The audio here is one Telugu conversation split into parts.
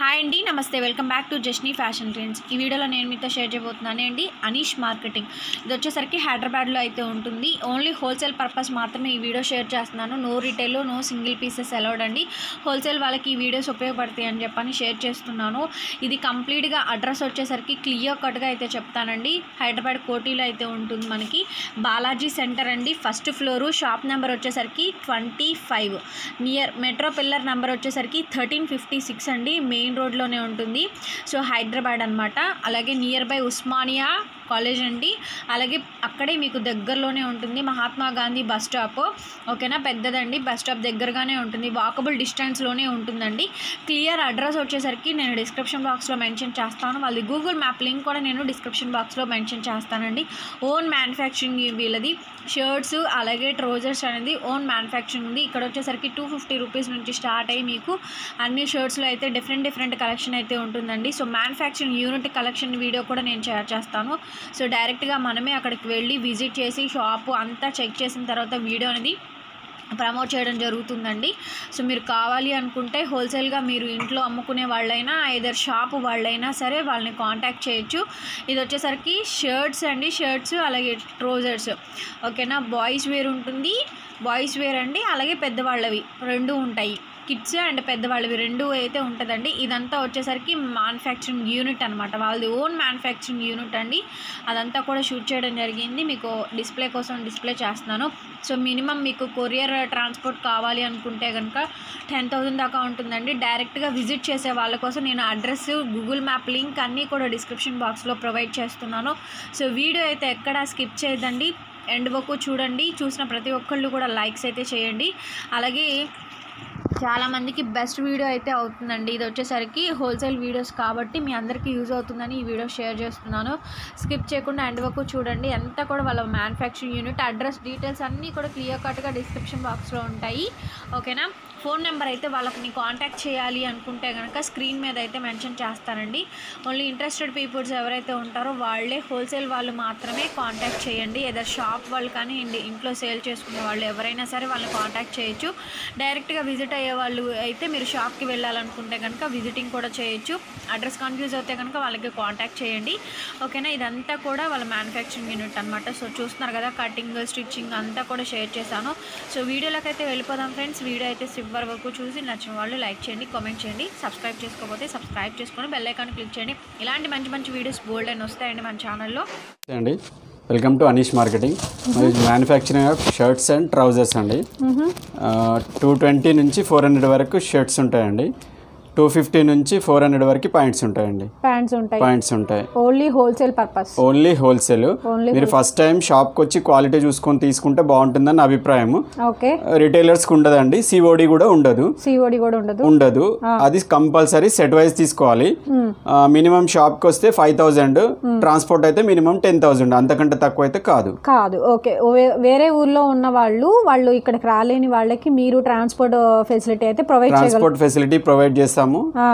హాయ్ అండి నమస్తే వెల్కమ్ బ్యాక్ టు జస్నీ ఫ్యాషన్ ట్రెండ్స్ ఈ వీడియోలో నేను మీతో షేర్ చేయబోతున్నాను అండి అనీష్ మార్కెటింగ్ ఇది వచ్చేసరికి హైదరాబాద్లో అయితే ఉంటుంది ఓన్లీ హోల్సేల్ పర్పస్ మాత్రమే ఈ వీడియో షేర్ చేస్తున్నాను no retail no single pieces allowed అండి హోల్సేల్ వాళ్ళకి ఈ వీడియోస్ ఉపయోగపడతాయి అని చెప్పని షేర్ చేస్తున్నాను ఇది కంప్లీట్గా అడ్రస్ వచ్చేసరికి క్లియర్ కట్గా అయితే చెప్తానండి హైదరాబాద్ కోటీలో అయితే ఉంటుంది మనకి బాలాజీ సెంటర్ అండి ఫస్ట్ ఫ్లోరు షాప్ నెంబర్ వచ్చేసరికి twenty five near metro pillar number వచ్చేసరికి థర్టీన్ ఫిఫ్టీ సిక్స్ అండి మెయిన్ రోడ్లోనే ఉంటుంది సో హైదరాబాద్ అనమాట అలాగే నియర్ బై ఉస్మానియా కాలేజ్ అండి అలాగే అక్కడే మీకు దగ్గరలోనే ఉంటుంది మహాత్మా గాంధీ బస్ స్టాప్ ఓకేనా పెద్దదండి బస్ స్టాప్ దగ్గరగానే ఉంటుంది వాకబుల్ డిస్టెన్స్లోనే ఉంటుందండి క్లియర్ అడ్రస్ వచ్చేసరికి నేను డిస్క్రిప్షన్ బాక్స్లో మెన్షన్ చేస్తాను వాళ్ళది గూగుల్ మ్యాప్ లింక్ కూడా నేను డిస్క్రిప్షన్ బాక్స్లో మెన్షన్ చేస్తానండి ఓన్ మ్యానుఫ్యాక్చరింగ్ వీళ్ళది షర్ట్స్ అలాగే ట్రోజర్స్ అనేది ఓన్ మ్యానుఫ్యాక్చరింగ్ ఉంది ఇక్కడ వచ్చేసరికి టూ ఫిఫ్టీ రూపీస్ నుంచి స్టార్ట్ అయ్యి మీకు అన్ని షర్ట్స్లో అయితే డిఫరెంట్ డిఫరెంట్ కలెక్షన్ అయితే ఉంటుందండి so manufacturing unit collection video కూడా నేను షేర్ చేస్తాను సో డైరెక్ట్గా మనమే అక్కడికి వెళ్ళి విజిట్ చేసి షాపు అంతా చెక్ చేసిన తర్వాత వీడియో అనేది ప్రమోట్ చేయడం జరుగుతుందండి సో మీరు కావాలి అనుకుంటే హోల్సేల్గా మీరు ఇంట్లో అమ్ముకునే వాళ్ళైనా ఐదర్ షాప్ వాళ్ళైనా సరే వాళ్ళని కాంటాక్ట్ చేయొచ్చు ఇది వచ్చేసరికి షర్ట్స్ అండి షర్ట్స్ అలాగే ట్రోజర్స్ ఓకేనా బాయ్స్ వేర్ ఉంటుంది బాయ్స్ వేర్ అండి అలాగే పెద్దవాళ్ళవి రెండు ఉంటాయి కిడ్స్ అండ్ పెద్దవాళ్ళవి రెండు అయితే ఉంటుందండి ఇదంతా వచ్చేసరికి మ్యానుఫ్యాక్చరింగ్ యూనిట్ అనమాట వాళ్ళది ఓన్ మ్యానుఫ్యాక్చరింగ్ యూనిట్ అండి అదంతా కూడా షూట్ చేయడం జరిగింది మీకు డిస్ప్లే కోసం డిస్ప్లే చేస్తున్నాను సో మినిమం మీకు కొరియర్ ట్రాన్స్పోర్ట్ కావాలి అనుకుంటే కనుక టెన్ థౌజండ్ దాకా ఉంటుందండి డైరెక్ట్గా విజిట్ చేసే వాళ్ళ కోసం నేను అడ్రస్ గూగుల్ మ్యాప్ లింక్ అన్నీ కూడా డిస్క్రిప్షన్ బాక్స్లో ప్రొవైడ్ చేస్తున్నాను సో వీడియో అయితే ఎక్కడా స్కిప్ చేయదండి ఎండ్ వరకు చూడండి చూసిన ప్రతి ఒక్కళ్ళు కూడా లైక్స్ అయితే చేయండి అలాగే చాలామందికి బెస్ట్ వీడియో అయితే అవుతుందండి ఇది వచ్చేసరికి హోల్సేల్ వీడియోస్ కాబట్టి మీ అందరికీ యూజ్ అవుతుందని ఈ వీడియో షేర్ చేస్తున్నాను స్కిప్ చేయకుండా ఎండ్ వరకు చూడండి అంతా కూడా వాళ్ళ మ్యానుఫ్యాక్చరింగ్ యూనిట్ అడ్రస్ డీటెయిల్స్ అన్నీ కూడా క్లియర్ కట్గా డిస్క్రిప్షన్ బాక్స్లో ఉంటాయి ఓకేనా ఫోన్ నెంబర్ అయితే వాళ్ళకి కాంటాక్ట్ చేయాలి అనుకుంటే కనుక స్క్రీన్ మీద అయితే మెన్షన్ చేస్తానండి ఓన్లీ ఇంట్రెస్టెడ్ పీపుల్స్ ఎవరైతే ఉంటారో వాళ్ళే హోల్సేల్ వాళ్ళు మాత్రమే కాంటాక్ట్ చేయండి ఏదో షాప్ వాళ్ళు కానీ ఇండి- ఇంట్లో సేల్ చేసుకునే వాళ్ళు ఎవరైనా సరే వాళ్ళని కాంటాక్ట్ చేయొచ్చు డైరెక్ట్గా విజిట్ అయ్యే వాళ్ళు అయితే మీరు షాప్కి వెళ్ళాలనుకుంటే కనుక విజిటింగ్ కూడా చేయొచ్చు అడ్రస్ కన్ఫ్యూజ్ అయితే కనుక వాళ్ళకి కాంటాక్ట్ చేయండి ఓకేనా ఇదంతా కూడా వాళ్ళ మ్యానుఫ్యాక్చరింగ్ యూనిట్ అనమాట సో చూస్తున్నారు కదా కటింగ్ స్టిచ్చింగ్ అంతా కూడా షేర్ చేశాను సో వీడియోలోకి అయితే వెళ్ళిపోదాం ఫ్రెండ్స్ వీడియో అయితే చివరి వరకు చూసి నచ్చిన వాళ్ళు లైక్ చేయండి కామెంట్ చేయండి సబ్స్క్రైబ్ చేసుకోకపోతే సబ్స్క్రైబ్ చేసుకొని బెల్ ఐకాన్ క్లిక్ చేయండి ఇలాంటి మంచి మంచి వీడియోస్ బోల్డ్ అని వస్తాయండి మన ఛానల్లో నమస్తే అండి వెల్కమ్ టు అనీష్ మార్కెటింగ్ మరి manufacturing of shirts and trousers అండి టూ ట్వంటీ నుంచి ఫోర్ హండ్రెడ్ వరకు షర్ట్స్ ఉంటాయండి టూ ఫిఫ్టీ నుంచి ఫోర్ హండ్రెడ్ వరకు పాయింట్స్ ఉంటాయండి ప్యాంట్స్ ఉంటాయి పాయింట్స్ ఉంటాయి only wholesale purpose only wholesale only మీరు ఫస్ట్ టైం షాప్కి వచ్చి క్వాలిటీ చూసుకొని తీసుకుంటే బాగుంటుందని నా అభిప్రాయం ఓకే రిటైలర్స్కి ఉండదండి సిఓడి కూడా ఉండదు సిఓడి కూడా ఉండదు ఉండదు అది కంపల్సరీ సెట్ వైజ్ తీసుకోవాలి మినిమం షాప్కి వస్తే ఫైవ్ థౌజండ్ ట్రాన్స్పోర్ట్ అయితే మినిమం టెన్ థౌజండ్ అంతకంటే తక్కువ అయితే కాదు కాదు ఓకే వే- వేరే ఊర్లో ఉన్న వాళ్ళు వాళ్ళు ఇక్కడికి రాలేని వాళ్ళకి మీరు ట్రాన్స్పోర్ట్ ఫెసిలిటీ అయితే ప్రొవైడ్ చేయగలరు ట్రాన్స్పోర్ట్ ఫెసిలిటీ ప్రొవైడ్ చేస్తాము ఆ.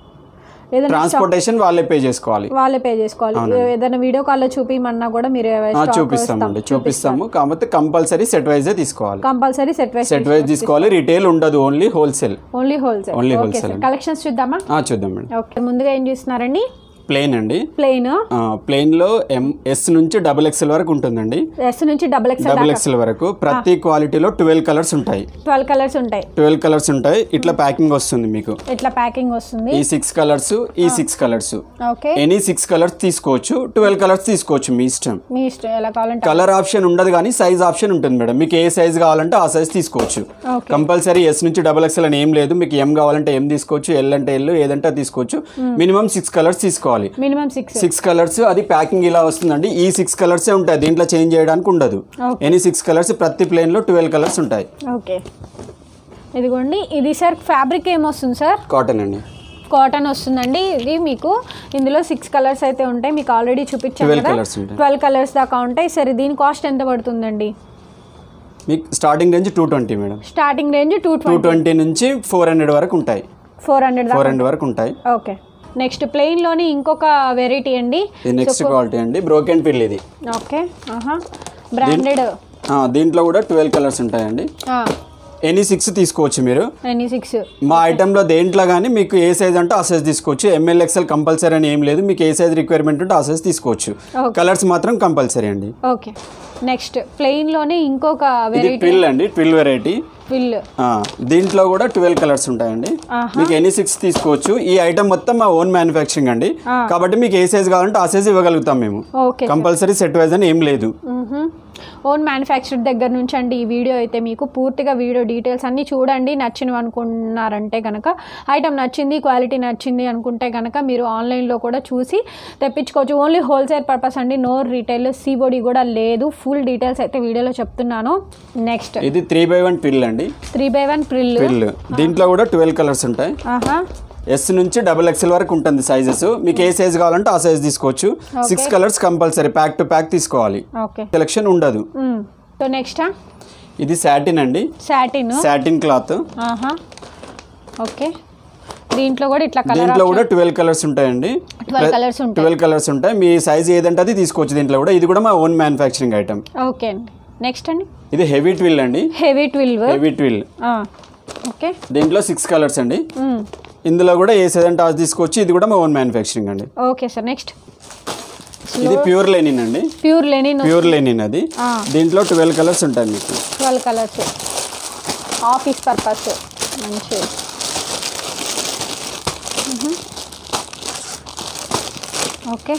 ఏదైనా ట్రాన్స్పోర్టేషన్ వాళ్ళే పే చేసుకోవాలి వాళ్ళే పే చేసుకోవాలి ఏదైనా వీడియో కాల్లో చూపించమన్నా కూడా మీరు ఆ, చూపిస్తామండి చూపిస్తాము కాకపోతే కంపల్సరీ సెట్ వైజే తీసుకోవాలి compulsory set wise set wise తీసుకోవాలి రిటైల్ ఉండదు only wholesale only wholesale Only okay wholesale sir collections చూద్దామా చూద్దాం మేడం ఓకే ముందుగా ఏం చూస్తున్నారండి ప్లెయిన్ అండి ప్లెయిన్ ప్లెయిన్ లో ఎం ఎస్ నుంచి డబుల్ ఎక్స్ఎల్ వరకు ఉంటుందండి ఎస్ నుంచి డబుల్ ఎక్స్ఎల్ డబుల్ ఎక్స్ఎల్ వరకు ప్రతి క్వాలిటీలో ట్వెల్వ్ కలర్స్ ఉంటాయి ట్వెల్వ్ కలర్స్ ఉంటాయి ట్వెల్వ్ కలర్స్ ఉంటాయి ఇట్లా ప్యాకింగ్ వస్తుంది మీకు ఇట్లా ప్యాకింగ్ వస్తుంది ఈ సిక్స్ కలర్స్ ఈ six colours okay any six colours తీసుకోవచ్చు ట్వెల్వ్ కలర్స్ తీసుకోవచ్చు మీ ఇష్టం మీ ఇష్టం ఎలా కావాలంటే కలర్ ఆప్షన్ ఉండదు కానీ సైజ్ ఆప్షన్ ఉంటుంది మేడం మీకు ఏ సైజ్ కావాలంటే ఆ సైజ్ తీసుకోవచ్చు ఓకే కంపల్సరీ ఎస్ నుంచి డబల్ ఎక్స్ఎల్ అని ఏం లేదు మీకు ఎం కావాలంటే ఎం తీసుకోవచ్చు ఎల్ అంటే ఎల్ ఏదంటే అది తీసుకోవచ్చు మినిమం సిక్స్ కలర్స్ తీసుకోవాలి మినిమం సిక్స్ సిక్స్ కలర్స్ అది ప్యాకింగ్ ఇలా వస్తుందండి ఈ సిక్స్ కలర్సే ఉంటాయి దీంట్లో చేంజ్ చేయడానికి ఉండదు Okay. ఎనీ సిక్స్ కలర్స్ ప్రతి ప్లేన్ లో ట్వెల్వ్ కలర్స్ ఉంటాయి ఓకే ఇదిగోండి ఇది సార్ ఫ్యాబ్రిక్ ఏమొస్తుంది సార్ కాటన్ అండి కాటన్ వస్తుందండి ఇది మీకు ఇందులో సిక్స్ కలర్స్ అయితే ఉంటాయి మీకు ఆల్రెడీ చూపించాను 12 కదా colours ఉంటాయి. ట్వెల్వ్ కలర్స్ దాకా ఉంటాయి సరే దీని కాస్ట్ ఎంత పడుతుందండి మీకు starting range two twenty madam starting range two two twenty twenty నుంచి ఫోర్ హండ్రెడ్ వరకు ఉంటాయి ఫోర్ హండ్రెడ్ ఫోర్ దాకా హండ్రెడ్ వరకు ఉంటాయి ఓకే నెక్స్ట్ ప్లెయిన్లోని ఇంకొక వెరైటీ అండి ఇది నెక్స్ట్ క్వాలిటీ అండి బ్రోకెన్ పిల్ ఇది ఓకే ఆహా బ్రాండెడ్ ఆ, దీంట్లో కూడా ట్వెల్వ్ కలర్స్ ఉంటాయండి ఎనీ సిక్స్ తీసుకోవచ్చు మీరు ఎనీ సిక్స్ మా ఐటెంలో దేంట్లో కానీ మీకు ఏ సైజ్ అంటే ఆ సైజ్ తీసుకోవచ్చు ఎంఎల్ ఎక్స్ఎల్ కంపల్సరీ అని ఏం లేదు మీకు ఏ సైజ్ రిక్వైర్మెంట్ ఉంటే ఆ సైజ్ తీసుకోవచ్చు Okay. కలర్స్ మాత్రం కంపల్సరీ అండి ఓకే నెక్స్ట్ ప్లెయిన్లోనే ఇంకొక ఇది వెరైటీ ట్విల్ అండి ట్విల్ వెరైటీ ఫిల్ దీంట్లో కూడా ట్వెల్వ్ కలర్స్ ఉంటాయండి ఆహా. మీకు ఎనీ సిక్స్ తీసుకోవచ్చు ఈ ఐటమ్ మొత్తం మా ఓన్ మ్యానుఫ్యాక్చరింగ్ అండి ఆ. కాబట్టి మీకు ఏ సైజ్ కావాలంటే ఆ సైజ్ ఇవ్వగలుగుతాం మేము ఓకే కంపల్సరీ సెట్ వైజ్ అని ఏం లేదు ఓన్ మ్యానుఫ్యాక్చర్ దగ్గర నుంచి అండి ఈ వీడియో అయితే మీకు పూర్తిగా వీడియో డీటెయిల్స్ అన్నీ చూడండి నచ్చినవి అనుకున్నారంటే కనుక ఐటమ్ నచ్చింది క్వాలిటీ నచ్చింది అనుకుంటే కనుక మీరు ఆన్లైన్లో కూడా చూసి తెప్పించుకోవచ్చు ఓన్లీ హోల్సేల్ పర్పస్ అండి నో రీటైల్ సీబోడీ కూడా లేదు ఫుల్ డీటెయిల్స్ అయితే వీడియోలో చెప్తున్నాను నెక్స్ట్ ఇది త్రీ బై వన్ ట్విల్ అండి త్రీ బై వన్ ప్రిల్ ట్విల్ దీంట్లో కూడా ట్వెల్వ్ కలర్స్ ఉంటాయి ఆహా ఎస్ నుంచి డబుల్ ఎక్స్ఎల్ వరకు ఉంటుంది సైజెస్ మీకు ఏ సైజ్ కావాలంటే ఆ సైజ్ తీసుకోవచ్చు six colours compulsory pack to pack తీసుకోవాలి ఓకే సెలెక్షన్ ఉండదు సో నెక్స్ట్ ఇది సాటిన్ అండి సాటిన్ సాటిన్ క్లాత్ ఆహా ఓకే దీంట్లో కూడా ఇట్లా కలర్ దీంట్లో కూడా ట్వెల్వ్ కలర్స్ ఉంటాయండి ట్వెల్వ్ కలర్స్ ఉంటాయి ట్వెల్వ్ కలర్స్ ఉంటాయి మీ సైజ్ ఏదంటే అది తీసుకోవచ్చు దీంట్లో కూడా ఇది కూడా మా ఓన్ మ్యానుఫ్యాక్చరింగ్ ఐటమ్ ఓకే అండి నెక్స్ట్ అండి ఇది హెవీ ట్విల్ అండి heavy twill heavy twill okay దీంట్లో సిక్స్ కలర్స్ అండి ఇందులో కూడా ఏ సైజ్ అంటే అది తీసుకోవచ్చు ఇది కూడా మా ఓన్ మ్యానుఫ్యాక్చరింగ్ అండి ఓకే సార్ నెక్స్ట్ ఇది ప్యూర్ లెనిన్ అండి ప్యూర్ లెనిన్ ప్యూర్ లెనిన్ అది ఆ. దీంట్లో ట్వెల్వ్ కలర్స్ ఉంటాయి మీకు ట్వెల్వ్ కలర్స్ ఆఫీస్ పర్పస్ మంచి ఓకే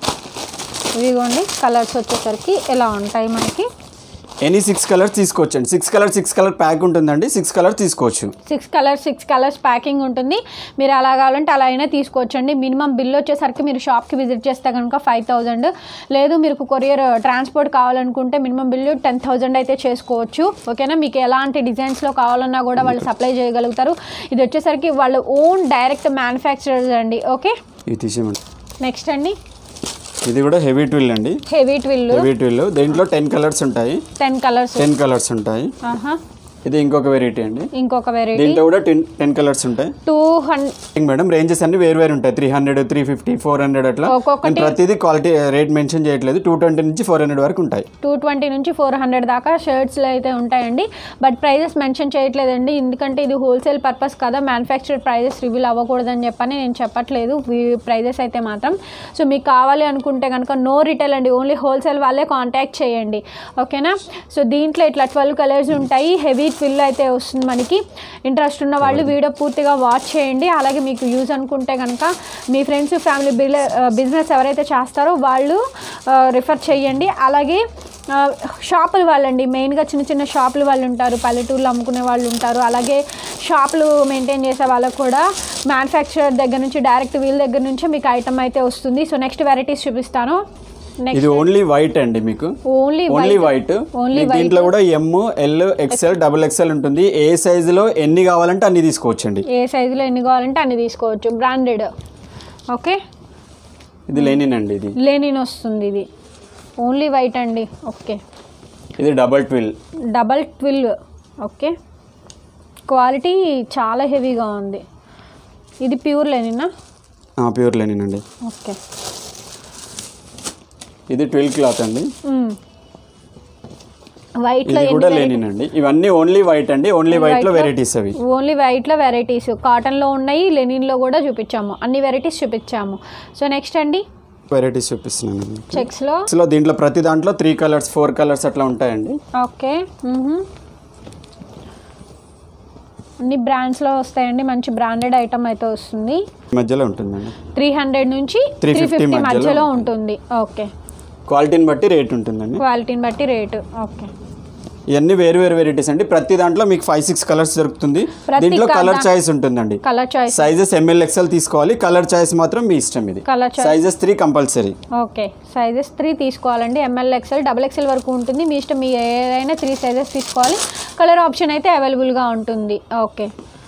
ఇదిగోండి కలర్స్ వచ్చేసరికి ఎలా ఉంటాయి మనకి ఎనీ సిక్స్ కలర్స్ తీసుకోవచ్చు అండి six colour six colour pack ఉంటుందండి సిక్స్ కలర్ తీసుకోవచ్చు six colours six colours packing ఉంటుంది మీరు అలా కావాలంటే అలా అయినా తీసుకోవచ్చండి మినిమం బిల్ వచ్చేసరికి మీరు షాప్కి విజిట్ చేస్తే కనుక ఫైవ్ థౌజండ్ లేదు మీకు కొరియర్ ట్రాన్స్పోర్ట్ కావాలనుకుంటే మినిమం బిల్లు టెన్ థౌజండ్ అయితే చేసుకోవచ్చు ఓకేనా మీకు ఎలాంటి డిజైన్స్లో కావాలన్నా కూడా వాళ్ళు సప్లై చేయగలుగుతారు ఇది వచ్చేసరికి వాళ్ళు ఓన్ డైరెక్ట్ మ్యానుఫ్యాక్చరర్స్ అండి ఓకే ఇది తీసేయమండి నెక్స్ట్ అండి ఇది కూడా హెవీ ట్విల్ అండి హెవీ ట్విల్ హెవీ ట్విల్ దీంట్లో టెన్ కలర్స్ ఉంటాయి టెన్ కలర్స్ టెన్ కలర్స్ ఉంటాయి ఆహా ఇది ఇంకొక వెరైటీ అండి ఇంకొక వెరైటీ దీంట్లో కూడా టెన్ టెన్ కలర్స్ ఉంటాయి టూ హండ్రెడ్ మేడం రేంజెస్ అన్ని వేరు వేరు ఉంటాయి three hundred three fifty four hundred అట్లా ఒక్కొక్కటి- నేను ప్రతిదీ క్వాలిటీ రేట్ మెన్షన్ చేయట్లేదు టూ ట్వంటీ నుంచి ఫోర్ హండ్రెడ్ వరకు ఉంటాయి టూ ట్వంటీ నుంచి ఫోర్ హండ్రెడ్ దాకా షర్ట్స్లో అయితే ఉంటాయండి బట్ ప్రైజెస్ మెన్షన్ చేయట్లేదండి ఎందుకంటే ఇది హోల్సేల్ పర్పస్ కదా మ్యానుఫ్యాక్చర్డ్ ప్రైజెస్ రివీల్ అవ్వకూడదని చెప్పని నేను చెప్పట్లేదు ప్రైజెస్ అయితే మాత్రం సో మీకు కావాలి అనుకుంటే కనుక నో రిటైల్ అండి ఓన్లీ హోల్సేల్ వాళ్ళే కాంటాక్ట్ చేయండి ఓకేనా సో దీంట్లో ఇట్లా ట్వెల్వ్ కలర్స్ ఉంటాయి హెవీ ట్విల్ అయితే వస్తుంది మనకి ఇంట్రెస్ట్ ఉన్న వాళ్ళు వీడియో పూర్తిగా వాచ్ చేయండి అలాగే మీకు యూజ్ అనుకుంటే కనుక మీ ఫ్రెండ్స్ ఫ్యామిలీ బిజినెస్ ఎవరైతే చేస్తారో వాళ్ళు రిఫర్ చేయండి అలాగే ఆ, షాపుల వాళ్ళండి మెయిన్గా చిన్న చిన్న షాపుల వాళ్ళు ఉంటారు పల్లెటూర్లో అమ్ముకునే వాళ్ళు ఉంటారు అలాగే షాపులు మెయింటైన్ చేసే వాళ్ళకు కూడా మ్యానుఫ్యాక్చరర్ దగ్గర నుంచి డైరెక్ట్ వీల్ దగ్గర నుంచే మీకు ఐటమ్ అయితే వస్తుంది సో నెక్స్ట్ వెరైటీస్ చూపిస్తాను ఇది నెక్స్ట్ ఓన్లీ వైట్ అండి మీకు ఓన్లీ ఓన్లీ వైట్ ఓన్లీ దీంట్లో కూడా M L XL double XL ఉంటుంది ఏ size లో ఎన్ని కావాలంటే అన్ని తీసుకోవచ్చండి ఏ సైజులో ఎన్ని కావాలంటే అన్ని తీసుకోవచ్చు బ్రాండెడ్ ఓకే ఇది లెనిన్ అండి ఇది లెనిన్ వస్తుంది ఇది ఓన్లీ వైట్ అండి ఓకే ఇది double twill double twill okay quality చాలా హెవీగా ఉంది ఇది ప్యూర్ లెనినా ప్యూర్ లెనిన్ అండి ఓకే ఇది ట్విల్ క్లాత్ అండి వైట్లో ఇది కూడా లెనిన్ అండి ఇవన్నీ ఓన్లీ వైట్ అండి ఓన్లీ వైట్ లో వెరైటీస్ అవి ఓన్లీ వైట్లో వెరైటీస్ కాటన్లో ఉన్నాయి లెనిన్లో కూడా చూపించాము అన్ని వెరైటీస్ చూపించాము సో నెక్స్ట్ అండి వెరైటీస్ చూపిస్తున్నాను చెక్స్లో అసలు దీంట్లో ప్రతి దాంట్లో త్రీ కలర్స్ ఫోర్ కలర్స్ అట్లా ఉంటాయండి ఓకే మ్మ్హ. అన్ని బ్రాండ్స్లో వస్తాయండి మంచి బ్రాండెడ్ ఐటమ్ అయితే వస్తుంది మధ్యలో ఉంటుందండి త్రీ హండ్రెడ్ నుంచి త్రీ 350 ఫిఫ్టీ మధ్యలో మధ్యలో ఉంటుంది ఓకే క్వాలిటీని బట్టి రేట్ ఉంటుందండి క్వాలిటీని బట్టి రేటు ఓకే ఇవన్నీ వేరు వేరు వెరైటీస్ అండి ప్రతి దాంట్లో మీకు ఫైవ్ సిక్స్ కలర్స్ దొరుకుతుంది ప్రతి దీంట్లో కా- కలర్ చాయిస్ ఉంటుందండి colour choice sizes M L XL తీసుకోవాలి కలర్ చాయిస్ మాత్రం మీ ఇష్టం ఇది colour choice sizes three compulsory okay sizes three తీసుకోవాలండి ఎంఎల్ ఎక్స్ఎల్ డబుల్ ఎక్స్ఎల్ వరకు ఉంటుంది మీ ఇష్టం మీ ఏదైనా త్రీ సైజెస్ తీసుకోవాలి కలర్ ఆప్షన్ అయితే అవైలబుల్గా ఉంటుంది ఓకే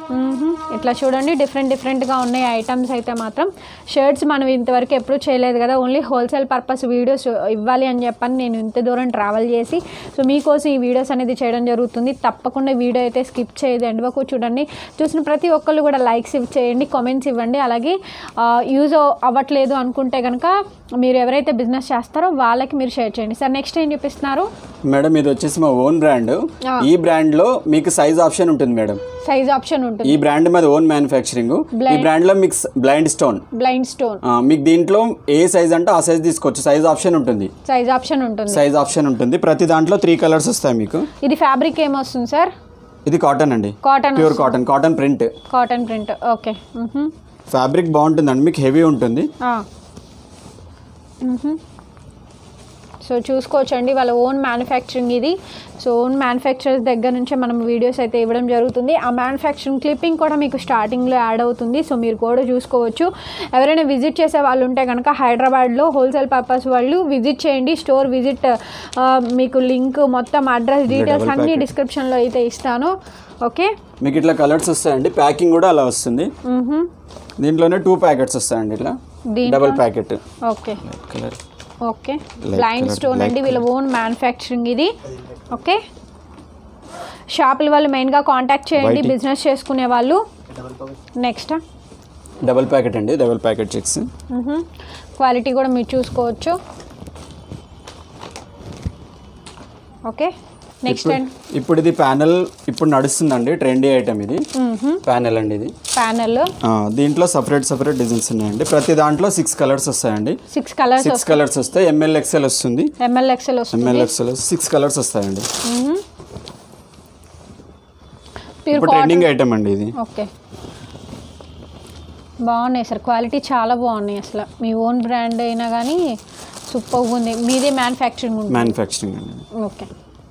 మ్మ్హ. ఇట్లా చూడండి డిఫరెంట్ డిఫరెంట్గా ఉన్నాయి ఐటమ్స్ అయితే మాత్రం షర్ట్స్ మనం ఇంతవరకు ఎప్పుడూ చేయలేదు కదా ఓన్లీ హోల్సేల్ పర్పస్ వీడియోస్ ఇవ్వాలి అని చెప్పని నేను ఇంత దూరం ట్రావెల్ చేసి సో మీకోసం ఈ వీడియోస్ అనేది చేయడం జరుగుతుంది తప్పకుండా వీడియో అయితే స్కిప్ చేయదు ఎండ్ వరకు చూడండి చూసిన ప్రతి ఒక్కళ్ళు కూడా లైక్స్ చేయండి కామెంట్స్ ఇవ్వండి అలాగే యూజ్ అవ్వట్లేదు అనుకుంటే కనుక మీరు ఎవరైతే బిజినెస్ చేస్తారో వాళ్ళకి మీరు షేర్ చేయండి సార్ నెక్స్ట్ ఏం చూపిస్తున్నారు మేడం ఇది వచ్చేసి మా ఓన్ బ్రాండ్ ఆ. ఈ బ్రాండ్ లో మీకు సైజ్ ఆప్షన్ ఉంటుంది మేడం సైజ్ ఆప్షన్ ఉంటుంది ఈ బ్రాండ్ మీద ఓన్ మ్యానుఫ్యాక్చరింగ్ ఈ Blind. బ్రాండ్ లో మీకు బ్లైండ్ స్టోన్ బ్లైండ్ స్టోన్ మీకు దీంట్లో ఏ సైజ్ అంటే ఆ సైజ్ తీసుకోవచ్చు సైజ్ ఆప్షన్ ఉంటుంది సైజ్ ఆప్షన్ ఉంటుంది సైజ్ ఆప్షన్ ఉంటుంది ప్రతి దాంట్లో త్రీ కలర్స్ వస్తాయి మీకు ఇది ఫ్యాబ్రిక్ ఏమొస్తుంది సార్ ఇది కాటన్ అండి cotton pure cotton cotton print cotton print okay మ్మ్హ. ఫ్యాబ్రిక్ బాగుంటుందండి మీకు హెవీ ఉంటుంది ఆ. మ్మ్హ. సో చూసుకోవచ్చండి వాళ్ళ ఓన్ మ్యానుఫ్యాక్చరింగ్ ఇది సో ఓన్ మ్యానుఫ్యాక్చరర్స్ దగ్గర నుంచే మనం వీడియోస్ అయితే ఇవ్వడం జరుగుతుంది ఆ మ్యానుఫ్యాక్చరింగ్ క్లిప్పింగ్ కూడా మీకు స్టార్టింగ్లో యాడ్ అవుతుంది సో మీరు కూడా చూసుకోవచ్చు ఎవరైనా విజిట్ చేసే వాళ్ళు ఉంటే కనుక హైదరాబాద్లో హోల్సేల్ పర్పస్ వాళ్ళు విజిట్ చేయండి స్టోర్ విజిట్ మీకు లింక్ మొత్తం అడ్రస్ డీటెయిల్స్ double అన్నీ packet. డిస్క్రిప్షన్లో అయితే ఇస్తాను ఓకే మీకు ఇట్లా కలర్స్ వస్తాయండి ప్యాకింగ్ కూడా అలా వస్తుంది మ్మ్హ. దీంట్లోనే టూ ప్యాకెట్స్ వస్తాయండి ఇట్లా దీంట్లో- double packet okay colour okay Light Blind colour, stone light అండి వీళ్ళ ఓన్ మ్యానుఫ్యాక్చరింగ్ ఇది ఓకే షాపుల వాళ్ళు మెయిన్గా కాంటాక్ట్ చేయండి White. బిజినెస్ చేసుకునే వాళ్ళు నెక్స్ట్ డబుల్ ప్యాకెట్ అండి డబుల్ ప్యాకెట్ చెక్స్ క్వాలిటీ కూడా మీరు చూసుకోవచ్చు ఓకే నెక్స్ట్ ఇప్పుడు అండ్ ఇప్పుడు ఇది ప్యానెల్ ఇప్పుడు నడుస్తుందండి ట్రెండీ ఐటమ్ ఇది ప్యానెల్ అండి ఇది ప్యానెల్ ఆ, దీంట్లో సపరేట్ సపరేట్ డిజైన్స్ ఉన్నాయండి ప్రతి దాంట్లో సిక్స్ కలర్స్ వస్తాయండి సిక్స్ కలర్స్ సిక్స్ కలర్స్ వస్తాయి ఎంఎల్ ఎక్సెల్ వస్తుంది ఎంఎల్ ఎక్సెల్ వస్తుంది ఎంఎల్ ఎక్సెల్ సిక్స్ కలర్స్ వస్తాయండి ప్యూర్ ఇప్పుడు ట్రెండింగ్ ఐటమ్ అండి ఇది ఓకే బాగున్నాయి సార్ క్వాలిటీ చాలా బాగున్నాయి అసలు మీ ఓన్ బ్రాండ్ అయినా కానీ సూపర్ ఉంది మీదే మ్యానుఫ్యాక్చరింగ్ ఉంటుంది మ్యానుఫ్యాక్చరింగ్ అండి ఓకే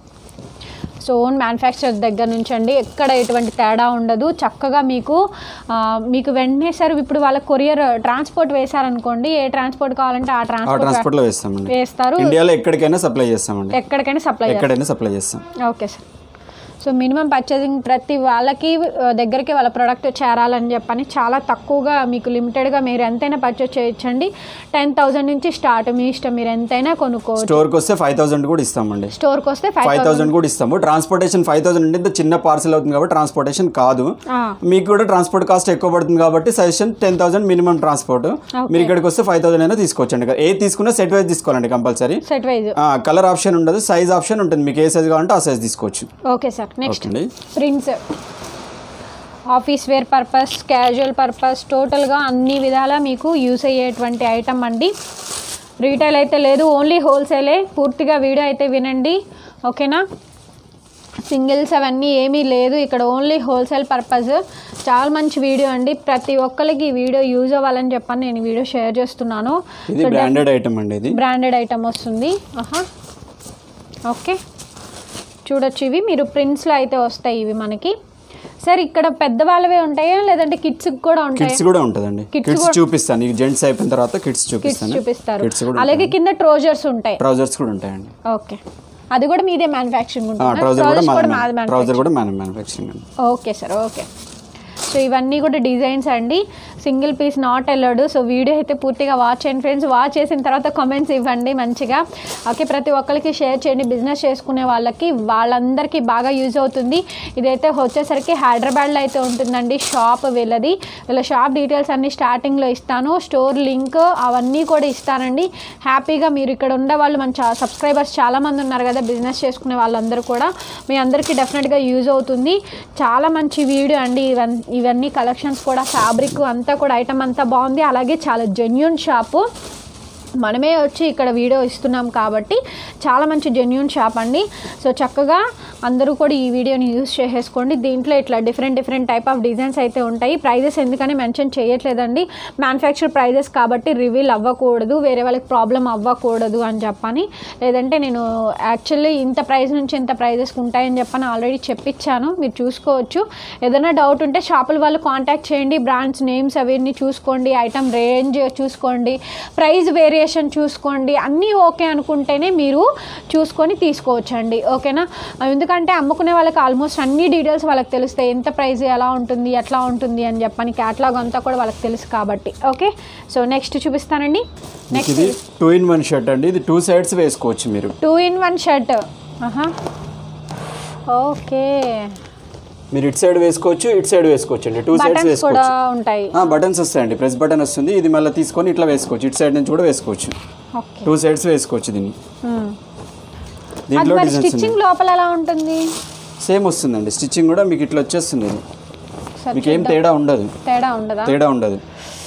సో ఓన్ మ్యానుఫ్యాక్చర్ దగ్గర నుంచి అండి ఎక్కడ ఎటువంటి తేడా ఉండదు చక్కగా మీకు ఆ, మీకు వెంటనే సార్ ఇప్పుడు వాళ్ళ కొరియర్ ట్రాన్స్పోర్ట్ వేశారనుకోండి ఏ ట్రాన్స్పోర్ట్ కావాలంటే ఆ ఆ ట్రాన్స్పోర్ట్ ట్రాన్స్పోర్ట్ లో వేస్తామండి వేస్తారు ఇండియాలో ఎక్కడికైనా సప్లై చేస్తామండి ఎక్కడికైనా సప్లై ఎక్కడైనా సప్లై చేస్తాం okay sir so minimum purchasing ప్రతి వాళ్ళకి ఆ, దగ్గరికి వాళ్ళ ప్రోడక్ట్ చేరాలని చెప్పని చాలా తక్కువగా మీకు లిమిటెడ్గా మీరు ఎంతైనా పర్చేస్ చేయొచ్చండి టెన్ థౌజండ్ నుంచి స్టార్ట్ మీ ఇష్టం మీరు ఎంతైనా కొనుక్కోవచ్చు స్టోర్కి వస్తే ఫైవ్ థౌసండ్ కూడా ఇస్తామండి స్టోర్కి వస్తే ఫైవ్ ఫైవ్ థౌసండ్ కూడా ఇస్తాము ట్రాన్స్పోర్టేషన్ ఫైవ్ థౌసండ్ అంటే ఇంత చిన్న పార్సల్ అవుతుంది కాబట్టి ట్రాన్స్పోర్టేషన్ కాదు మీకు కూడా ట్రాన్స్పోర్ట్ కాస్ట్ ఎక్కువ పడుతుంది కాబట్టి suggestion ten thousand minimum transport మీరు ఇక్కడికి వస్తే ఫైవ్ థౌసండ్ అయినా తీసుకోవచ్చండి ఏది తీసుకున్నా సెట్ వైజ్ తీసుకోవాలండి compulsory set wise colour option ఉండదు సైజ్ ఆప్షన్ ఉంటుంది మీకు ఏ సైజ్ కావాలంటే ఆ సైజ్ తీసుకోవచ్చు ఓకే సార్ నెక్స్ట్ ఓకే అండి prints office wear purpose casual purpose టోటల్గా అన్ని విధాలా మీకు యూస్ అయ్యేటువంటి ఐటమ్ అండి రీటైల్ అయితే లేదు ఓన్లీ హోల్సేలే పూర్తిగా వీడియో అయితే వినండి ఓకేనా సింగిల్స్ అవన్నీ ఏమీ లేదు ఇక్కడ ఓన్లీ హోల్సేల్ పర్పస్ చాలా మంచి వీడియో అండి ప్రతి ఒక్కరికి ఈ వీడియో యూజ్ అవ్వాలని చెప్పని నేను ఈ వీడియో షేర్ చేస్తున్నాను ఇది బ్రాండెడ్ ఐటమ్ అండి ఇది బ్రాండెడ్ ఐటమ్ వస్తుంది ఆహా ఓకే చూడొచ్చు ఇవి మీరు ప్రింట్స్లో అయితే వస్తాయి ఇవి మనకి సార్ ఇక్కడ పెద్దవాళ్ళవే ఉంటాయా లేదంటే కిడ్స్కి కూడా ఉంటాయి కిడ్స్ కూడా ఉంటుందండి Kids కిడ్స్ కూడా- చూపిస్తాను ఈ జెంట్స్ అయిపోయిన తర్వాత కిడ్స్ కిడ్స్ చూపిస్తాను చూపిస్తారు కిడ్స్ కూడా అలాగే కింద ట్రోజర్స్ ఉంటాయి ట్రౌజర్స్ కూడా ఉంటాయండి ఓకే అది కూడా మీదే మ్యానుఫ్యాక్చరింగ్ ఉంటుంది ట్రౌజర్ కూడా కూడా మన మాది ట్రౌజర్ కూడా మన మ్యానుఫ్యాక్చరింగ్ అండి ఓకే సార్ ఓకే సో ఇవన్నీ కూడా డిజైన్స్ అండి సింగిల్ పీస్ నాట్ వెళ్ళాడు సో వీడియో అయితే పూర్తిగా వాచ్ చేయండి ఫ్రెండ్స్ వాచ్ చేసిన తర్వాత కామెంట్స్ ఇవ్వండి మంచిగా ఓకే ప్రతి ఒక్కరికి షేర్ చేయండి బిజినెస్ చేసుకునే వాళ్ళకి వాళ్ళందరికీ బాగా యూజ్ అవుతుంది ఇదైతే వచ్చేసరికి హైదరాబాద్లో అయితే ఉంటుందండి షాప్ వీళ్ళది వీళ్ళ షాప్ డీటెయిల్స్ అన్ని స్టార్టింగ్లో ఇస్తాను స్టోర్ లింక్ అవన్నీ కూడా ఇస్తానండి హ్యాపీగా మీరు ఇక్కడ ఉండే వాళ్ళు మన చా సబ్స్క్రైబర్స్ చాలామంది ఉన్నారు కదా బిజినెస్ చేసుకునే వాళ్ళందరూ కూడా మీ అందరికీ డెఫినెట్గా యూజ్ అవుతుంది చాలా మంచి వీడియో అండి ఇవన్ ఇవన్నీ కలెక్షన్స్ కూడా ఫ్యాబ్రిక్ అంతా కూడా ఐటమ్ అంతా బాగుంది అలాగే చాలా జెన్యున్ షాపు మనమే వచ్చి ఇక్కడ వీడియో ఇస్తున్నాం కాబట్టి చాలా మంచి జెన్యున్ షాప్ అండి సో చక్కగా అందరూ కూడా ఈ వీడియోని యూస్ చేసేసుకోండి దీంట్లో ఇట్లా different different type of designs అయితే ఉంటాయి ప్రైజెస్ ఎందుకని మెన్షన్ చేయట్లేదండి మ్యానుఫ్యాక్చర్ ప్రైజెస్ కాబట్టి రివీల్ అవ్వకూడదు వేరే వాళ్ళకి ప్రాబ్లం అవ్వకూడదు అని చెప్పని లేదంటే నేను యాక్చువల్లీ ఇంత ప్రైస్ నుంచి ఇంత ప్రైజెస్ ఉంటాయని చెప్పని ఆల్రెడీ చెప్పించాను మీరు చూసుకోవచ్చు ఏదైనా డౌట్ ఉంటే షాపుల వాళ్ళు కాంటాక్ట్ చేయండి బ్రాండ్స్ నేమ్స్ అవన్నీ చూసుకోండి ఐటమ్ రేంజ్ చూసుకోండి ప్రైస్ వేరీ క్రియేషన్ చూసుకోండి అన్నీ ఓకే అనుకుంటేనే మీరు చూసుకొని తీసుకోవచ్చండి ఓకేనా ఎందుకంటే అమ్ముకునే వాళ్ళకి ఆల్మోస్ట్ అన్ని డీటెయిల్స్ వాళ్ళకి తెలుస్తాయి ఎంత ప్రైస్ ఎలా ఉంటుంది ఎట్లా ఉంటుంది అని చెప్పని క్యాటలాగ్ అంతా కూడా వాళ్ళకి తెలుసు కాబట్టి ఓకే సో నెక్స్ట్ చూపిస్తానండి నెక్స్ట్ ఇది టూ ఇన్ వన్ షర్ట్ అండి ఇది టూ సైడ్స్ వేసుకోవచ్చు మీరు two in one shirt okay మీరు ఇటు సైడ్ వేసుకోవచ్చు ఇటు సైడ్ వేసుకోవచ్చు అండి టూ సైడ్స్ బటన్స్ కూడా వేసుకోవచ్చు ఉంటాయి బటన్స్ వస్తాయండి ప్రెస్ బటన్ వస్తుంది ఇది మళ్ళీ తీసుకొని ఇట్లా వేసుకోవచ్చు ఇటు సైడ్ నుంచి కూడా వేసుకోవచ్చు ఓకే టూ సైడ్స్ వేసుకోవచ్చు దీన్ని అది దీంట్లో మరి డిజైన్స్ స్టిచ్చింగ్ లోపల ఎలా ఉంటుంది సేమ్ వస్తుందండి స్టిచ్చింగ్ కూడా మీకు ఇట్లా వచ్చేస్తుంది ఇది సరే మీకు ఏం తేడా ఉండదు తేడా ఉండదా తేడా ఉండదు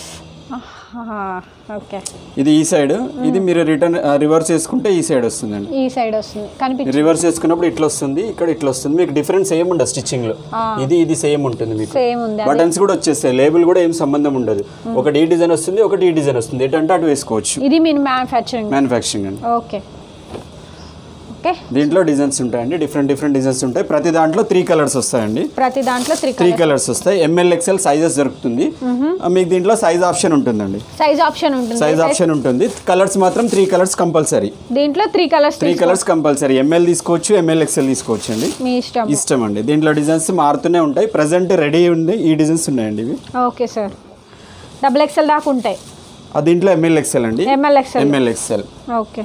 ఓకే ఇది ఈ సైడ్ ఇది మీరు రిటర్న్ రివర్స్ చేసుకుంటే ఈ సైడ్ వస్తుందండి ఈ సైడ్ వస్తుంది కనిపించి రివర్స్ చేసుకున్నప్పుడు ఇట్లా వస్తుంది ఇక్కడ ఇట్లా వస్తుంది మీకు డిఫరెన్స్ ఏం ఉండదు స్టిచ్చింగ్ లో ఇది ఇది సేమ్ ఉంటుంది మీకు సేమ్ ఉంది బటన్స్ కూడా వచ్చేస్తాయి లేబుల్ కూడా ఏం సంబంధం ఉండదు ఒకటి ఈ డిజైన్ వస్తుంది ఒకటి ఈ డిజైన్ వస్తుంది ఎటంటే అటు వేసుకోవచ్చు ఇది మీరు మ్యానుఫ్యాక్చరింగ్ మ్యానుఫ్యాక్చరింగ్ అండి ఓకే ఓకే దీంట్లో డిజైన్స్ ఉంటాయండి డిఫరెంట్ డిఫరెంట్ డిజైన్స్ ఉంటాయి ప్రతి దాంట్లో త్రీ కలర్స్ వస్తాయండి ప్రతి దాంట్లో త్రీ త్రీ కలర్స్ వస్తాయి ఎంఎల్ ఎక్స్ఎల్ సైజెస్ దొరుకుతుంది ఆ, మీకు దీంట్లో సైజ్ ఆప్షన్ ఉంటుందండి సైజ్ ఆప్షన్ ఉంటుంది సైజ్ ఆప్షన్ ఉంటుంది కలర్స్ మాత్రం త్రీ కలర్స్ కంపల్సరీ దీంట్లో three colours three colours compulsory M L తీసుకోవచ్చు ఎంఎల్ ఎక్స్ఎల్ తీసుకోవచ్చు అండి మీ ఇష్టం ఇష్టం అండి దీంట్లో డిజైన్స్ మారుతూనే ఉంటాయి ప్రజెంట్ రెడీ ఉంది ఈ డిజైన్స్ ఉన్నాయండి ఇవి ఓకే సార్ డబుల్ ఎక్స్ఎల్ దాకా ఉంటాయి ఆ దీంట్లో ఎంఎల్ ఎక్స్ఎల్ అండి M L XL M L XL okay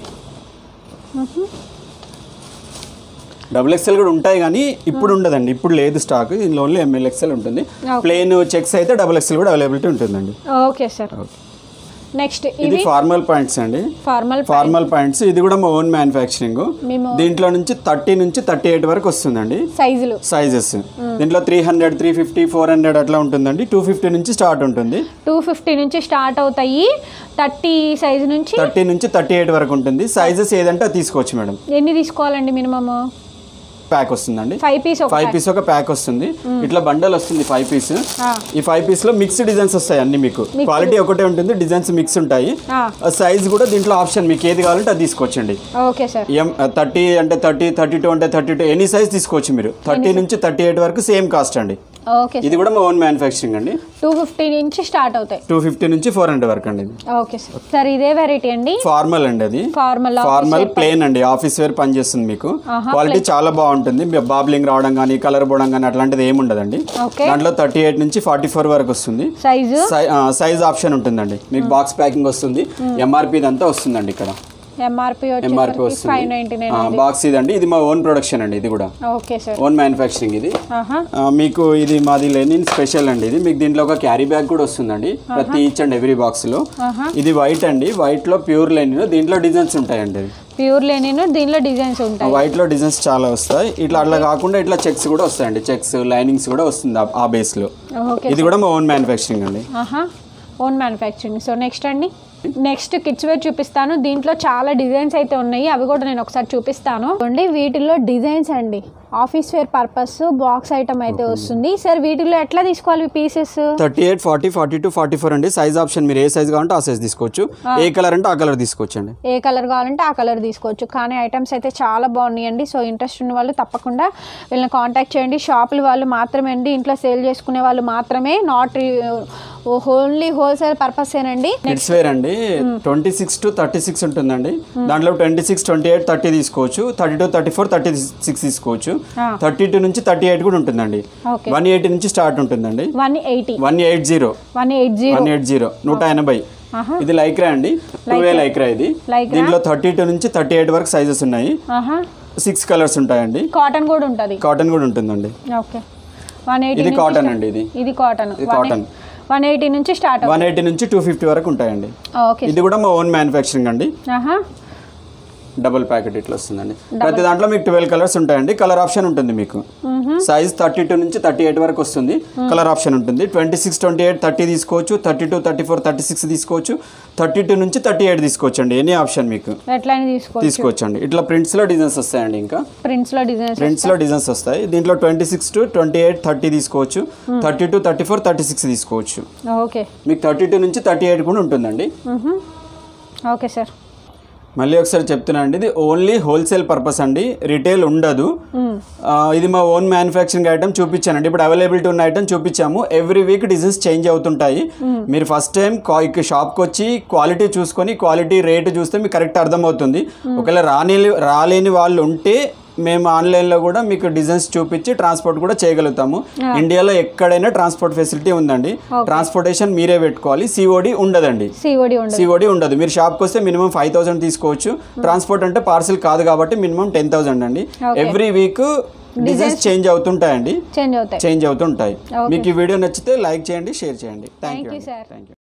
double XL కూడా ఉంటాయి కానీ ఇప్పుడు ఉండదండి ఇప్పుడు లేదు స్టాక్ దీనిలో ఓన్లీ ఎంఎల్ ఎక్స్ఎల్ ఉంటుంది ప్లేన్ చెక్స్ అయితే డబుల్ ఎక్స్ఎల్ కూడా అవైలబిలిటీ ఉంటుందండి ఓకే సార్ నెక్స్ట్ ఇది ఇది ఫార్మల్ పాయింట్స్ అండి ఫార్మల్ ఫార్మల్ పాయింట్స్ ఇది కూడా మా ఓన్ మ్యానుఫ్యాక్చరింగ్ మేము దీంట్లో నుంచి థర్టీ నుంచి థర్టీ ఎయిట్ వరకు వస్తుందండి సైజులు సైజెస్ దీంట్లో three hundred three fifty four hundred అట్లా ఉంటుందండి టూ ఫిఫ్టీ నుంచి స్టార్ట్ ఉంటుంది టూ ఫిఫ్టీ నుంచి స్టార్ట్ అవుతాయి థర్టీ సైజ్ నుంచి థర్టీ నుంచి థర్టీ ఎయిట్ వరకు ఉంటుంది సైజెస్ ఏదంటే అది తీసుకోవచ్చు మేడం ఎన్ని తీసుకోవాలండి మినిమమ్ ప్యాక్ వస్తుందండి ఫైవ్ పీస్ ఒక ఫైవ్ పీస్ ఒక ప్యాక్ వస్తుంది ఇట్లా బండల్ వస్తుంది ఫైవ్ పీస్ ఆ. ఈ ఫైవ్ పీస్ లో మిక్స్ డిజైన్స్ వస్తాయి అన్ని మీకు క్వాలిటీ ఒకటే ఉంటుంది డిజైన్స్ మిక్స్ ఉంటాయి ఆ. సైజ్ కూడా దీంట్లో ఆప్షన్ మీకు ఏది కావాలంటే అది తీసుకోవచ్చండి ఓకే సార్ ఎం థర్టీ అంటే థర్టీ థర్టీ టూ అంటే థర్టీ టూ ఎనీ సైజ్ తీసుకోవచ్చు మీరు థర్టీ నుంచి థర్టీ ఎయిట్ వరకు సేమ్ కాస్ట్ అండి ఓకే ఇది కూడా మా ఓన్ మ్యానుఫ్యాక్చరింగ్ అండి టూ ఫిఫ్టీ నుంచి స్టార్ట్ అవుతాయి టూ ఫిఫ్టీ నుంచి ఫోర్ హండ్రెడ్ వరకు అండి ఇది ఓకే సార్ సార్ ఇదే వెరైటీ అండి ఫార్మల్ అండి అది ఫార్మల్ ఫార్మల్ ప్లేన్ అండి ఆఫీస్ వేర్ పనిచేస్తుంది మీకు ఆహా, క్వాలిటీ చాలా బాగుంటుంది బాబ్లింగ్ రావడం కానీ కలర్ పోవడం కానీ అట్లాంటిది ఏమి ఉండదండి ఓకే దాంట్లో థర్టీ ఎయిట్ నుంచి ఫార్టీ ఫోర్ వరకు వస్తుంది సైజు సైజ్ ఆప్షన్ ఉంటుందండి మీకు బాక్స్ ప్యాకింగ్ వస్తుంది ఎంఆర్పి అంతా వస్తుందండి ఇక్కడ ఎంఆర్పి ఎంఆర్పి వచ్చేసరికి ఫైవ్ నైంటీ వస్తుంది నైన్ బాక్స్ ఇదండి ఇది మా ఓన్ ప్రొడక్షన్ అండి ఇది కూడా ఓకే సార్ ఓన్ మ్యానుఫ్యాక్చరింగ్ ఇది ఆహా ఆ, మీకు ఇది మాది లెనిన్ స్పెషల్ అండి ఇది మీకు దీంట్లో ఒక క్యారీ బ్యాగ్ కూడా వస్తుందండి ప్రతి ఈచ్ అండ్ ఎవ్రీ బాక్స్ లో ఆహా ఇది వైట్ అండి వైట్ లో ప్యూర్ లెనిన్ దీంట్లో డిజైన్స్ ఉంటాయండి ఇవి. ప్యూర్ లేనిను దీనిలో డిజైన్స్ ఉంటాయి వైట్ లో డిజైన్స్ చాలా వస్తాయి ఇట్లా అట్లా కాకుండా ఇట్లా చెక్స్ కూడా వస్తాయండి చెక్స్ లైనింగ్స్ కూడా వస్తుంది ఆ- ఆ బేస్ లో ఓకే ఇది కూడా మా ఓన్ మ్యానుఫ్యాక్చరింగ్ అండి ఆహా ఓన్ మ్యానుఫ్యాక్చరింగ్ సో నెక్స్ట్ అండి నెక్స్ట్ కిడ్స్ వేర్ చూపిస్తాను దీంట్లో చాలా డిజైన్స్ అయితే ఉన్నాయి అవి కూడా నేను ఒకసారి చూపిస్తాను చూడండి వీటిల్లో డిజైన్స్ అండి office wear purpose box item అయితే వస్తుంది సార్ వీటిలో ఎట్లా తీసుకోవాలి pieces thirty eight forty forty two forty four అండి సైజ్ ఆప్షన్ మీరు ఏ సైజ్ కావాలంటే ఆ సైజ్ తీసుకోవచ్చు ఏ కలర్ అంటే ఆ కలర్ తీసుకోవచ్చు అండి ఏ కలర్ కావాలంటే ఆ కలర్ తీసుకోవచ్చు కానీ ఐటమ్స్ అయితే చాలా బాగున్నాయండి సో ఇంట్రెస్ట్ ఉన్న వాళ్ళు తప్పకుండా వీళ్ళని కాంటాక్ట్ చేయండి షాపుల వాళ్ళు మాత్రమే అండి ఇంట్లో సేల్ చేసుకునే వాళ్ళు మాత్రమే నాట్ ఓన్లీ హోల్సేల్ పర్పసేనండి కిడ్స్ వేర్ అండి twenty six to thirty six ఉంటుందండి దాంట్లో twenty six twenty eight thirty తీసుకోవచ్చు thirty two thirty four thirty six తీసుకోవచ్చు ఆ. థర్టీ టూ నుంచి థర్టీ ఎయిట్ కూడా ఉంటుందండి ఓకే వన్ ఎయిటీ నుంచి స్టార్ట్ ఉంటుందండి one eighty one eight zero one eight zero one eight zero నూట ఎనభై ఆహా ఇది లైక్రా అండి టూ వే లైక్రా ఇది Lycra? దీంట్లో థర్టీ టూ నుంచి థర్టీ ఎయిట్ వరకు సైజెస్ ఉన్నాయి ఆహా సిక్స్ కలర్స్ ఉంటాయండి కాటన్ కూడా ఉంటుంది కాటన్ కూడా ఉంటుందండి ఓకే వన్ ఎయిటీ ఇది కాటన్ అండి ఇది ఇది కాటన్ ఇది కాటన్ వన్ ఎయిటీ నుంచి స్టార్ట్ వన్ ఎయిటీ నుంచి టూ ఫిఫ్టీ వరకు ఉంటాయండి ఓకే ఇది కూడా మా ఓన్ మ్యానుఫ్యాక్చరింగ్ అండి ఆహా డబుల్ ప్యాకెట్ ఇట్లా వస్తుందండి ప్రతి దాంట్లో మీకు ట్వెల్వ్ కలర్స్ ఉంటాయండి కలర్ ఆప్షన్ ఉంటుంది మీకు సైజ్ థర్టీ టూ నుంచి థర్టీ ఎయిట్ వరకు వస్తుంది కలర్ ఆప్షన్ ఉంటుంది twenty six twenty eight thirty తీసుకోవచ్చు thirty two thirty four thirty six తీసుకోవచ్చు థర్టీ టూ నుంచి థర్టీ ఎయిట్ తీసుకోవచ్చు అండి ఎనీ ఆప్షన్ మీకు ఎట్లయినా తీసుకోవచ్చు తీసుకోవచ్చు అండి ఇట్లా ప్రింట్స్ లో డిజైన్స్ వస్తాయండి ఇంకా ప్రింట్స్ లో డిజైన్స్ ప్రింట్స్ లో డిజైన్స్ వస్తాయి దీంట్లో twenty six to twenty eight thirty తీసుకోవచ్చు thirty two thirty four thirty six తీసుకోవచ్చు ఓకే మీకు థర్టీ టూ నుంచి థర్టీ ఎయిట్ కూడా ఉంటుందండి ఓకే సార్ మళ్ళీ ఒకసారి చెప్తున్నా అండి ఇది ఓన్లీ హోల్సేల్ పర్పస్ అండి రిటైల్ ఉండదు ఆ, ఇది మా ఓన్ మ్యానుఫ్యాక్చరింగ్ ఐటమ్ చూపించానండి ఇప్పుడు అవైలబిలిటీ ఉన్న ఐటమ్ చూపించాము ఎవ్రీ వీక్ డిజైన్స్ చేంజ్ అవుతుంటాయి మీరు ఫస్ట్ టైం ఇక్కడ షాప్కి వచ్చి క్వాలిటీ చూసుకొని క్వాలిటీ రేట్ చూస్తే మీకు కరెక్ట్ అర్థమవుతుంది ఒకవేళ రాని రాలేని వాళ్ళు ఉంటే మేము ఆన్లైన్లో కూడా మీకు డిజైన్స్ చూపించి ట్రాన్స్పోర్ట్ కూడా చేయగలుగుతాము ఇండియాలో ఎక్కడైనా ట్రాన్స్పోర్ట్ ఫెసిలిటీ ఉందండి ట్రాన్స్పోర్టేషన్ మీరే పెట్టుకోవాలి సిఓడి ఉండదండి సిఓడి ఉండదు సిఓడి ఉండదు మీరు షాప్కి వస్తే మినిమం ఫైవ్ థౌసండ్ తీసుకోవచ్చు ట్రాన్స్పోర్ట్ అంటే పార్సిల్ కాదు కాబట్టి మినిమం టెన్ థౌసండ్ అండి ఎవ్రీ వీక్ డిజైన్స్ చేంజ్ అవుతుంటాయండి చేంజ్ అవుతాయి చేంజ్ అవుతుంటాయి మీకు ఈ వీడియో నచ్చితే లైక్ చేయండి షేర్ చేయండి thank Thank you you, sir. Thank you